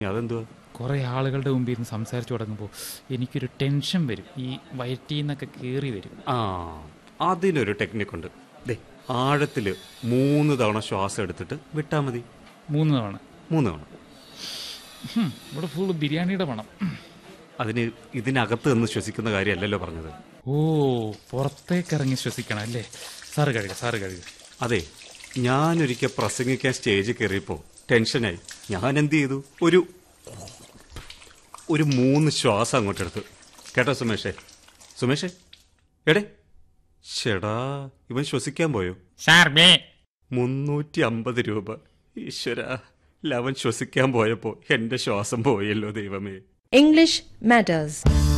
അതെന്തുവാ കുറേ ആളുകളുടെ മുമ്പിൽ നിന്ന് സംസാരിച്ചു തുടങ്ങുമ്പോൾ എനിക്കൊരു ടെൻഷൻ വരും ഈ വയറ്റിൽ നിന്നൊക്കെ കയറി വരും ആ അതിനൊരു ടെക്നിക്കുണ്ട് ദേ ആഴത്തില് മൂന്ന് തവണ ശ്വാസം എടുത്തിട്ട് വിട്ടാ മതി മൂന്ന് തവണ മൂന്ന് തവണ ഹും, ഇവിടെ ഫുള്ള് ബിരിയാണിയുടെ മണം അതിന് ഇതിനകത്ത് നിന്ന് ശ്വസിക്കുന്ന കാര്യമല്ലല്ലോ പറഞ്ഞത് ഓ പുറത്തേക്ക് ഇറങ്ങി ശ്വസിക്കണം അല്ലേ സാറ് കഴുകുക സാറ് കഴുകുക അതെ ഞാനൊരിക്കൽ പ്രസംഗിക്കാൻ സ്റ്റേജിൽ കയറിയപ്പോൾ ടെൻഷനായി ഞാൻ എന്ത് ചെയ്തു ഒരു ഒരു മൂന്ന് ശ്വാസം അങ്ങോട്ട് എടുത്തു കേട്ടോ സുമേഷേ സുമേഷേ എടേ ചേടാ ഇവൻ ശ്വസിക്കാൻ പോയോ സാർ ബേ മുന്നൂറ്റി അമ്പത് രൂപ ഈശ്വര ലവൻ ശ്വസിക്കാൻ പോയപ്പോ എന്റെ ശ്വാസം പോയല്ലോ ദൈവമേ English matters.